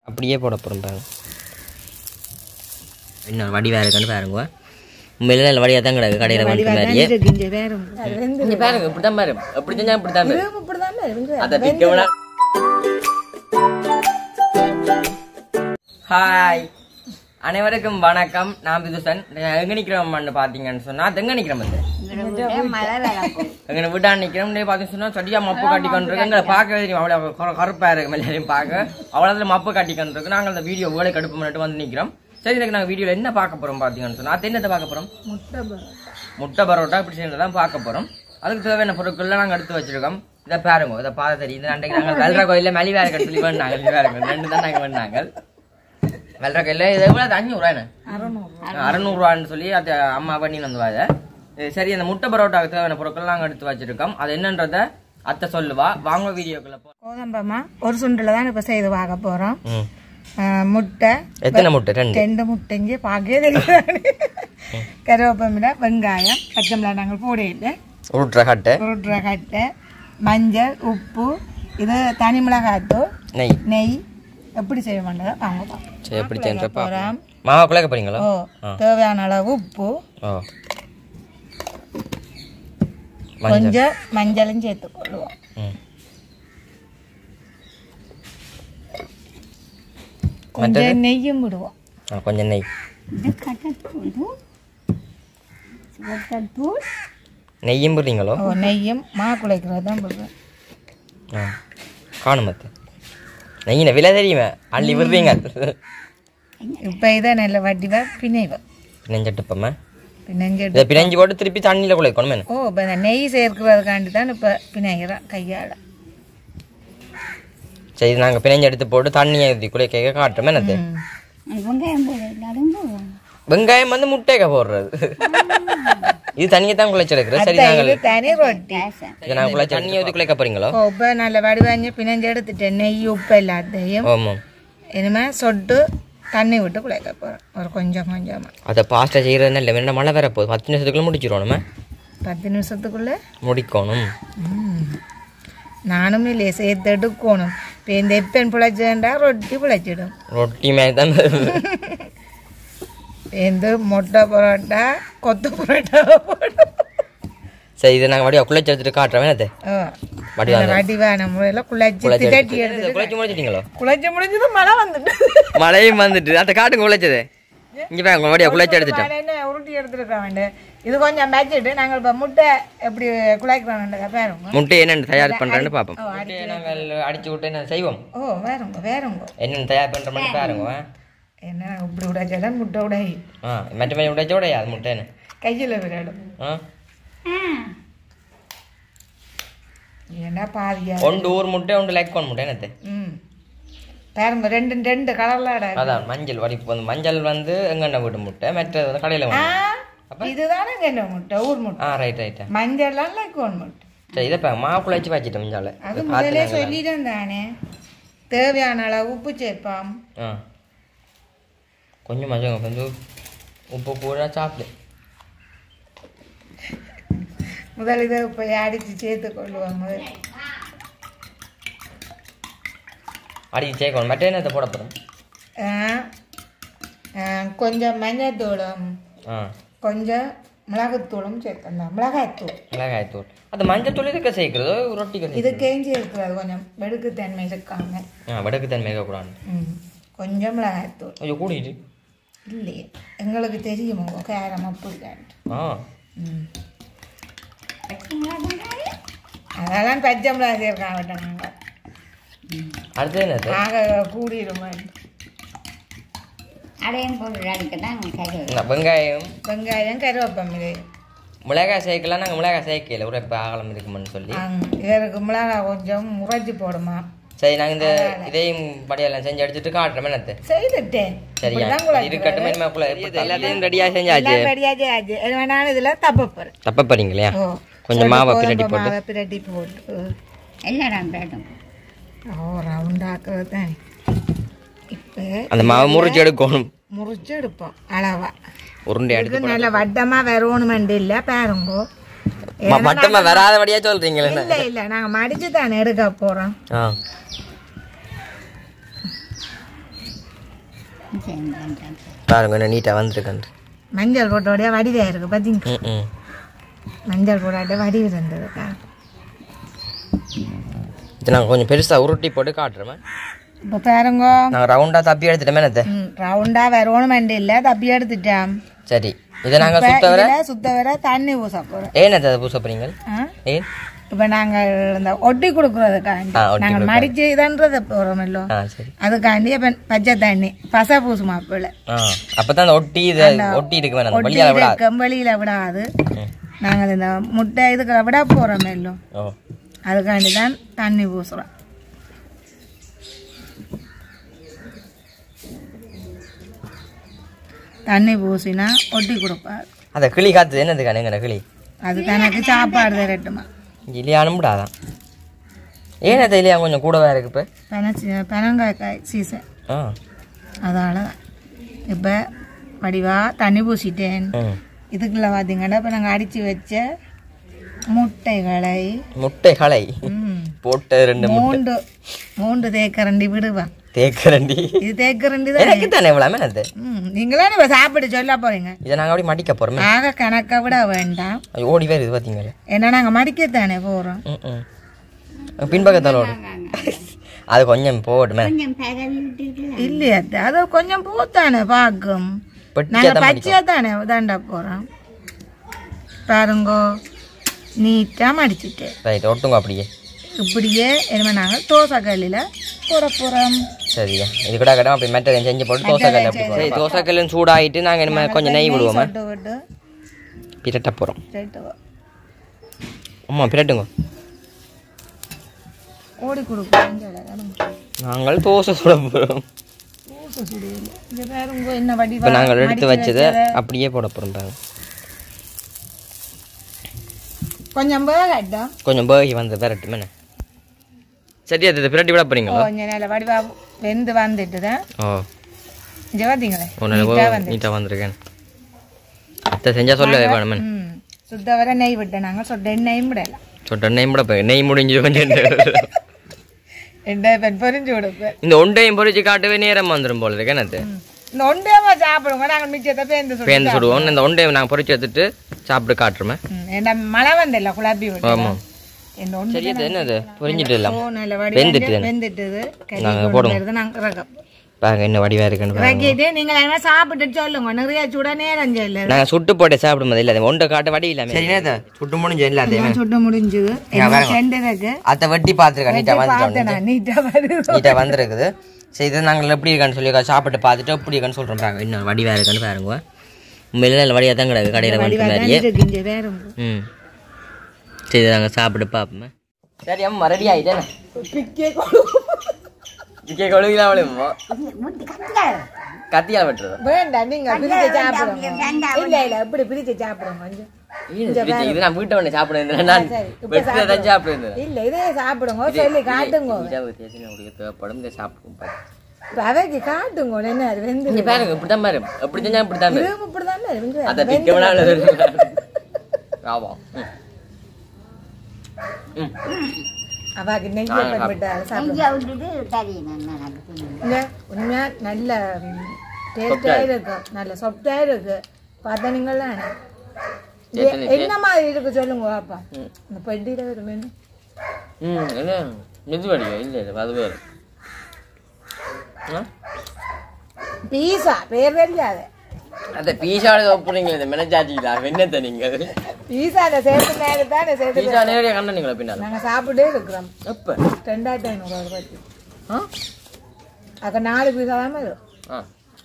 அப்படியே போட போகிறோம் பாருங்க என்ன வடிவாக இருக்குன்னு பாருங்க உண்மையில நல்ல வடிவாக தான் கிடக்கு கடையில் கொண்டு மாதிரியே இங்கே பாருங்க இப்படி தான் பாரு எப்படி செஞ்சா இப்படி தான் பாரு அதை பிக்க வேணா ஹாய் அனைவருக்கும் வணக்கம் நான் விதுசன் எங்க நிக்கிறோம்னு பாத்தீங்கன்னு சொன்னா அது எங்க நிக்கிறோம் அது எங்க வீட்டா நிக்கிறோம் பாத்தீங்கன்னு சொன்னா சரியா மப்பு கட்டி கொண்டிருக்கு எங்களை பார்க்கவே தெரியும் அவ்வளவு கரு- கருப்பா இருக்கு எல்லாரையும் பார்க்க அவ்வளவு மப்பு கட்டி கொண்டிருக்கு நாங்கள் அந்த வீடியோ வேலை கடுப்பு பண்ணிட்டு வந்து நிக்கிறோம் சரி இதுக்கு நாங்கள் வீடியோல என்ன பார்க்க போறோம் பாத்தீங்கன்னு சொன்னா அது என்னத்தை பார்க்க போறோம் முட்டை பரோட்டா இப்படி செய்யறதான் பார்க்க போறோம் அதுக்கு தேவையான பொருட்கள்லாம் நாங்க எடுத்து வச்சிருக்கோம் இதை பாருங்க இதை பார்த்து தெரியும் இது அன்றைக்கு நாங்கள் வெல்ற கோயில்ல மலி வேற கட்டு சொல்லி வேணாங்க இது பாருங்க ரெண்டு தான் நாங்க வேணாங்க வெல்ற கோயில்ல இது எவ்வளவு அஞ்சூறுவா என்ன அறநூறுவான்னு சொல்லி அது அம்மா பண்ணி வந்துவாங்க சரி அந்த முட்டை பரோட்டாவுக்கு தேவையான பொருட்கள் நாங்க எடுத்து வச்சிருக்கோம் அது என்னன்றத அத்தை சொல்லுவா வாங்க வீடியோக்குள்ள போ கோதம்பமா ஒரு சுண்டில் தான் இப்போ செய்து பார்க்க போகிறோம் முட்டை எத்தனை முட்டை ரெண்டு ரெண்டு முட்டைஞ்சு பார்க்கவே தெரியாது கருவேப்பமில வெங்காயம் பச்சை மிளகாய் நாங்கள் போடையில உருட்டுற கட்டை உருட்டுற கட்டை மஞ்சள் உப்பு இது தனி மிளகாய்த்தூள் நெய் நெய் எப்படி செய்ய மாட்டதோ வாங்க பார்ப்போம். சரி எப்படி செஞ்சப்பா போகிறோம் மாமா குழைக்க போறீங்களா ஓ தேவையான அளவு உப்பு ஓ மஞ்சள் கொஞ்சம் மஞ்சளும் சேர்த்துக்கொள்ளுவோம் ம் கொஞ்சம் நெய்யும் விடுவோம் ஆ கொஞ்சம் நெய் நெய்யும் போடுறீங்களோ ஓ நெய்யும் மா குழைக்கிறது தான் போடுவேன் ஆ காணும் மத்து நெய்யின விலை தெரியுமே அள்ளி விடுறீங்க இப்போ இதை நல்ல வடிவாக பிணைவேன் பிணைஞ்சட்டுப்பம்மா பிணைஞ்சிட்டு இதை பிணைஞ்சு போட்டு திருப்பி தண்ணியில் குழைக்கணும் என்ன ஓ இப்போ இந்த நெய் சேர்க்கிறதுக்காண்டி தான் இப்போ பிணைகிறேன் கையால் சரி நாங்கள் பிணைஞ்சு எடுத்து போட்டு தண்ணியை ஊற்றி குழைக்க காட்டுறோம் என்னது வெங்காயம் வந்து முட்டைக்க போடுறது இது தண்ணியை தான் குழைச்சி எடுக்கிறது சரி நாங்கள் இது தனி ரொட்டி இதை நாங்கள் குழைச்சி தண்ணியை ஊற்றி குழைக்க போறீங்களோ ஓ இப்போ நல்ல வடிவாஞ்சு பிணைஞ்சு எடுத்துட்டேன் நெய் உப்பு எல்லாத்தையும் ஆமாம் இனிமேல் சொட்டு தண்ணி விட்டு குழைக்க போகிறேன் ஒரு கொஞ்சம் கொஞ்சமாக அதை பாஸ்ட்டாக செய்கிறது இல்லை வேணா மழை வேற போகுது பத்து நிமிஷத்துக்குள்ள முடிச்சிடுவோம் நம்ம பத்து நிமிஷத்துக்குள்ளே முடிக்கணும் நானும் இல்லை சேர்த்து எடுக்கணும் இப்போ இந்த எப்பன் பிழைச்சேன்டா ரொட்டி பிழைச்சிடும் ரொட்டி மாதிரி தான் இந்த முட்டை பரோட்டா கொத்து பரோட்டா போடும் சரி இதை நாங்கள் வடிவா குழைச்சி எடுத்துட்டு காட்டுறோம் என்னது ஓ வடிவா நல்ல வடிவான முறையில் குழைச்சி குழைச்சி திரட்டி எடுத்து எடுத்து குழைச்சி முடிச்சிட்டீங்களோ குழைச்சி முடிஞ்சது மழை வந்துட்டு மழையும் வந்துட்டு அந்த காட்டுங்க குழைச்சது இங்கே போய் உங்கள் வடிவா குழைச்சி எடுத்துட்டோம் மழை என்ன உருட்டி எடுத்துருக்க வேண்டிய இது கொஞ்சம் மேய்ச்சிட்டு நாங்கள் இப்போ முட்டை எப்படி குழைக்கிறோம்ன்றத பாருங்க முட்டை என்னென்ன தயார் பண்ணுறேன்னு பார்ப்போம் முட்டையை நாங்கள் அடிச்சு விட்டு என்ன செய்வோம் ஓ வேறுங்க வேறுங்க என்னென்ன தயார் பண்ணுற மட்டும் பாருங்க என்ன இப்படி உடைச்சாலும் முட்டை உடை ஆ மற்ற மாதிரி உடைச்ச உடையா அது முட்டைன்னு கையில் விளையாடும் ஆ ஏன்னா பாதியா ஒன்று ஊர் முட்டை ஒன்று லைக் ஒன் முட்டை என்னது ம் பாருங்க ரெண்டு ரெண்டு கலர்ல அதான் மஞ்சள் வரி வந்து மஞ்சள் வந்து எங்கண்ண வீட்டு முட்டை மற்றது வந்து கடையில் வாங்க இதுதானே என்ன முட்டை ஊர் முட்டை ஆ ரைட் ரைட்டா மஞ்சள்லாம் லைக்கோன் முட்டை சரி இதை பாருங்க மாவு குழைச்சி வச்சுட்டோம் மஞ்சால அது முதலே சொல்லிட்டேன் தானே தேவையான அளவு உப்பு சேர்ப்பாம் ஆ கொஞ்சம் மஞ்சள் கொஞ்சம் உப்பு கூட சாப்பிடு முதல் இதை இப்போ அடித்து சேர்த்து கொள்ளுவோம் முதல் அடிச்சு சேர்க்கணும் மற்ற என்னத்தை போட போகிறோம் ஆ, ஆ, கொஞ்சம் மஞ்சத்தூளும் ஆ கொஞ்சம் மிளகுத்தூளும் சேர்க்கலாம் மிளகாய்த்தூள் மிளகாய் தூள் அது மஞ்சள் தூள் இதுக்கு சேர்க்குறதோ ரொட்டிக்கு இது கேஞ்சி இருக்கிறது கொஞ்சம் வெடுக்குத்தன்மை இருக்காங்க ஆ வடக்கு தன்மை இருக்கக்கூடாது ம் கொஞ்சம் மிளகாய்த்தூள் கொஞ்சம் கூட்டிட்டு இல்லையே எங்களுக்கு தெரியும் உங்க கேரம் அப்படிக்கான்ட்டு ஆ ம் அதெல்லாம் பச்சை மிளகாய் சேர்க்காம விட்டோம் நாங்கள் அடுத்தது என்னது ஆக கூடிடுமா இந்த வெங்காயம் வெங்காயம் கருவேப்பமில்லை மிளகாய் சேர்க்கலாம் நாங்கள் மிளகாய் சேர்க்கல ஒரு இப்போ ஆகலம் இருக்குமென்னு சொல்லி இதற்கு மிளகாய் கொஞ்சம் முறைச்சி போடுமா சரி நாங்கள் இந்த இதையும் படியெல்லாம் செஞ்சு எடுத்துட்டு காட்டுறோம் என்னது செய்துட்டேன் சரியா இப்படிதான் குழம்பு. இருக்கட்டும் இனிமேக்குள்ள எல்லாத்தையும் ரெடியாக செஞ்சாச்சு எல்லாம் ரெடியாச்சு ஆச்சு எது வேணாலும் இதில் தப்ப போகிறேன் தப்ப போறீங்களா ஓ கொஞ்சம் மாவை பிரட்டி போட்டு மாவை பிரட்டி போட்டு எல்லாம் ஓ ரவுண்டாக்குறது தானே இப்போ அந்த மாவை முறிச்சு எடுக்கணும் முறிச்சு எடுப்போம் அளவா உருண்டை எடுத்து இது நல்ல வட்டமா வரணுமெண்டு இல்லை பாருங்கோ ம- மட்டமா வராதபடியா சொல்றீங்களே இல்ல இல்ல நாங்க மடிச்சு தானே எடுக்க போறோம் ஆ பாருங்க என்ன நீட்டாக வந்திருக்கேன் மஞ்சள் போட்டோடைய வடிவா இருக்கு பார்த்தீங்க ம் ம் மஞ்சள் போடாட்ட வடிவு இருந்ததுக்கா இது நாங்கள் கொஞ்சம் பெருசாக உருட்டி போட்டு காட்டுறோமே இப்போ பாருங்க நாங்கள் ரவுண்டாக தப்பி எடுத்துட்டோமே என்னத்தை ம், ரவுண்டா வரணும் இல்லை தப்பி எடுத்துட்டான் சரி இதை நாங்கள் சுத்த வர இதுல சுத்த வர தண்ணி ஊச போறோம் ஏன் அதை பூச போறீங்க ஏன் இப்போ நாங்கள் இந்த ஒட்டி கொடுக்குறதுக்காண்டி ஆ, ஒட்டி நாங்கள் மடிச்சு இதன்றதை போகிறோம் இல்லோ ஆ சரி அதுக்காண்டி இப்போ பச்சை தண்ணி பசை பூசு மாப்பிள்ள ஆ அப்போ தான் அந்த ஒட்டி இதை ஒட்டி இருக்கு வேணாம் அந்த வழியாக விடாது கம்பளியில விடாது ம். நாங்கள் இந்த முட்டை இதுக்கு விட போகிறோம் இல்லோ ஓ அதுக்காண்டி தான் தண்ணி பூசுறோம் தண்ணி பூசினா ஒட்டி கொடுப்பார் அந்த கிளி காத்துது என்னது கணுங்கிற கிளி அது தனக்கு சாப்பாடு தரட்டுமா இல்லையா அனுப்பிடாதான் ஏன் அது இல்லையா கொஞ்சம் கூடவா இருக்கு இப்போ பன பனங்காய்க்காய் சீசன் ஆ அதால இப்போ வடிவா தண்ணி பூசிட்டேன் ம் இதுக்குள்ள பார்த்தீங்கன்னா இப்போ நாங்கள் அடித்து வச்ச முட்டைகளை முட்டை களை ம், போட்டு ரெண்டு முட்டை மூன்று மூன்று தேக்கரண்டி விடுவேன் தேக்கரண்டி இது தேக்கரண்டி தான் எனக்கு தானே இவ்வளோ அது ம் நீங்களே இப்போ சாப்பிட்டு சொல்ல போறீங்க இதை நாங்கள் அப்படி மடிக்க போகிறோமே ஆக கணக்கை விட வேண்டாம் ஓடி வேறு இது பார்த்தீங்களா ஏன்னா நாங்கள் மடிக்கத்தானே போகிறோம் ம் ம் பின்பக்கத்தால் ஓடு அது கொஞ்சம் போட்டுமே இல்லையா அத்தை, அது கொஞ்சம் பூத்தானே பார்க்கும் பெட்டியாக நாங்கள் தான் பச்சையா தானே தாண்டா போகிறோம் பாருங்கோ நீட்டாக மடிச்சுட்டேன் ரைட் ஒட்டுங்க அப்படியே இப்படியே இனிமே நாங்கள் தோசை கல்லில் போட போகிறோம் சரியா இது கூட கடை அப்படி மெட்டை செஞ்சு போட்டு தோசைக்கல் அப்படி போடுறோம் சரி தோசைக்கல்லும் சூடாயிட்டு நாங்கள் இனிமேல் கொஞ்சம் நெய் விடுவோமே விட்டு விட்டு பிரட்ட போகிறோம் சேர்த்து ஆமாம் பிரட்டுங்க ஓடி கொடுப்போம் நாங்கள் தோசை சுட போகிறோம் தோசை சுடையில் இந்த பாருங்க என்ன வடிவா இப்போ நாங்கள் எடுத்து மடிச்சு வச்சதை வச்சதை. அப்படியே போட போகிறோம் பாருங்க கொஞ்சம் வேகட்டும் கொஞ்சம் பேகி வந்து விரட்டுமே சரி அது பிரட்டி விட போகிறீங்களா கொஞ்சம் நல்ல வடிவா வெந்து வந்துட்டு தான் ஓ இங்கே பார்த்தீங்களே ஒன்று நீட்டாக வந்திருக்கேன் அத்தை செஞ்சால் சொல்ல வேணுமே ம் சுத்த வர நெய் விட்டேன் நாங்கள் சொட்ட எண்ணெயும் விடலாம் சொட்ட நெய் கூட போய் நெய் முடிஞ்சு கொஞ்சம் எண்ணெய் பெண் பொரிஞ்சு கொடுப்பேன் இந்த ஒண்டையும் பொறிச்சு காட்டவே நேரம் வந்துடும் போல இருக்கு என்னது இந்த ஒன்றையமா சாப்பிடுங்க நாங்கள் மிச்சத்தை பேந்து சுடுவோம் பேந்து சுடுவோம் இந்த ஒண்டையை நாங்கள் பொறிச்சு எடுத்துட்டு சாப்பிட்டு காட்டுறோமே என்ன மழை வந்தில்ல குழப்பி விட்டு ஆமாம் இந்த ஒன்று சரி அது என்னது பொறிஞ்சிட்டு இல்லாம ஓ நல்ல வெந்துட்டு வடிவா தானே? வெந்துட்டுது நாங்க கறி கொண்டு நாங்கள் ரகம் பாருங்க என்ன வடிவா இருக்குன்னு பாருங்க ரக்கிட்டு நீங்கள் என்ன சாப்பிட்டுட்டு சொல்லுங்க நிறைய சுட நேரம் இல்லை நாங்கள் சுட்டு போட்டு சாப்பிடும் போது இல்லை ஒன்றை காட்ட வடி இல்லாம சரி நேதா சுட்டு முடிஞ்சு எல்லாத்தையுமே சுட்டு முடிஞ்சுது ரெண்டு இருக்கு அத்தை வெட்டி பார்த்துருக்கேன் நீட்டாக வந்துட்டோம் பார்த்தேன் நான் நீட்டா வருது நீட்டாக வந்திருக்குது சரி இது நாங்கள் எப்படி இருக்கான்னு சொல்லி சாப்பிட்டு பார்த்துட்டு எப்படி இருக்கான்னு சொல்கிறோம் பாருங்க இன்னும் வடிவா இருக்குன்னு பாருங்க உண்மையில நல்ல வடியாக தான் கிடக்கு கடையில் வந்து மாதிரியே இருக்கு இங்கே வேற ம் சரி நாங்கள் சாப்பிட்டு பார்ப்போமே சரி அம்மா ரெடி ஆகிட்டேனே பிக்கே இங்கே கொழுகிலாம் விழுமோ கத்தியால் வெட்டுறது வேண்டாம் நீங்க பிரிச்சு சாப்பிடுங்க இல்ல இல்ல இப்படி பிரிச்சு சாப்பிடுங்க கொஞ்சம் இது நான் வீட்டை ஒன்று சாப்பிடுறேன் நான் சரி, இப்ப வெட்டி தான் சாப்பிடுறேன் இல்ல இதே சாப்பிடுங்க சொல்லி காட்டுங்க தேவைப்படும் இதை சாப்பிடுவோம் பாரு. இப்ப அவைக்கு காட்டுங்க என்ன அது வெந்து இங்க பாருங்க இப்படிதான் பாரு எப்படி செஞ்சா இப்படிதான் பாரு இதுவும் இப்படிதான் வெந்து அதை பிக்க வேணாம் ஆமா ம். ம். அவாக்கு நெய்யை பண்ணிவிட்டு சாப்பிடுங்க இங்க உண்மையா நல்ல டேஸ்டா இருக்கு நல்ல சொப்டா இருக்கு பார்த்தா நீங்களாம் என்ன மாதிரி இருக்கு சொல்லுங்க பாப்பா இந்த பெட்டியில ஒரு மெனு ம் என்ன இது வடிவா இல்லை இல்லை அது வேறு பீஸா பேர் தெரியாது அந்த பீஸாவில் ஒப்புறீங்க இந்த மெனஜாச்சிங்களா என்னத்தை நீங்க பீஸால சேர்த்து நேரம் தானே சேர்த்து பீஸா நேரடியாக கண்டனீங்களா பின்னால் நாங்க சாப்பிட்டே இருக்கிறோம் எப்போ ரெண்டாயிரத்தி ஐநூறு ரூபாய்க்கு ஆ அக்க நாலு பீஸா தான் வரும் ஆ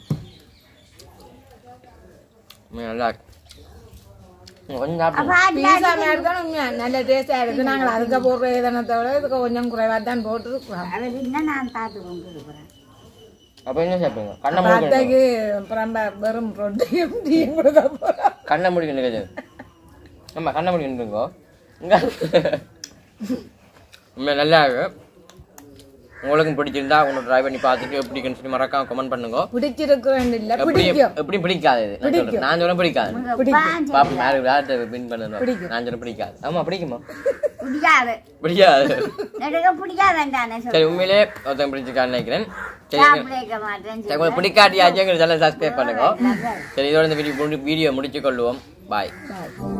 ம், நல்லா இருக்கு. ம், கொஞ்சம் சாப்பிடுங்க பீஸா மாதிரி தான் உண்மையா நல்ல டேஸ்டா இருக்கு நாங்கள் அதுக்கு போடுற இதனத்தோட இதுக்கு கொஞ்சம் குறைவா தான் போட்டுருக்கோம் அப்போ என்ன சாப்பிடுங்க கண்ணை மூடி அத்தைக்கு அப்புறம் வெறும் ரொட்டியும் டீயும் கொடுக்க போறோம் கண்ணை மூடி நிற்கிறது ஆமாம் கண்ணை மூடி நின்றுங்கோ இங்க உண்மை நல்லா இருக்கு உங்களுக்கும் பிடிச்சிருந்தா உங்களை ட்ரை பண்ணி பார்த்துட்டு எப்படி இருக்குன்னு சொல்லி மறக்காம கமெண்ட் பண்ணுங்க பிடிச்சிருக்கிறேன் இல்ல எப்படி பிடிக்கும் எப்படி பிடிக்காது இது நான் சொல்றேன். நான் சொல்ல பிடிக்காது பிடிக்கும் பாப்பா யாரு யார்கிட்ட வின் பண்ணணும் நான் சொல்ல பிடிக்காது ஆமா பிடிக்குமா பிடிக்காது பிடிக்காது எனக்கு பிடிக்காது தானே சரி சொல்லு உண்மையிலே ஒருத்தன் பிடிச்சிருக்கான்னு நினைக்கிறேன் சரி சாப்பிட மாட்டேன்னு சரி உங்களுக்கு பிடிக்காட்டியாச்சும் எங்களுக்கு சேனல் சப்ஸ்கிரைப் பண்ணுங்க சரி இதோட இந்த வீடியோ வீடியோ முடிச்சு கொள்வோம் பாய் Bye.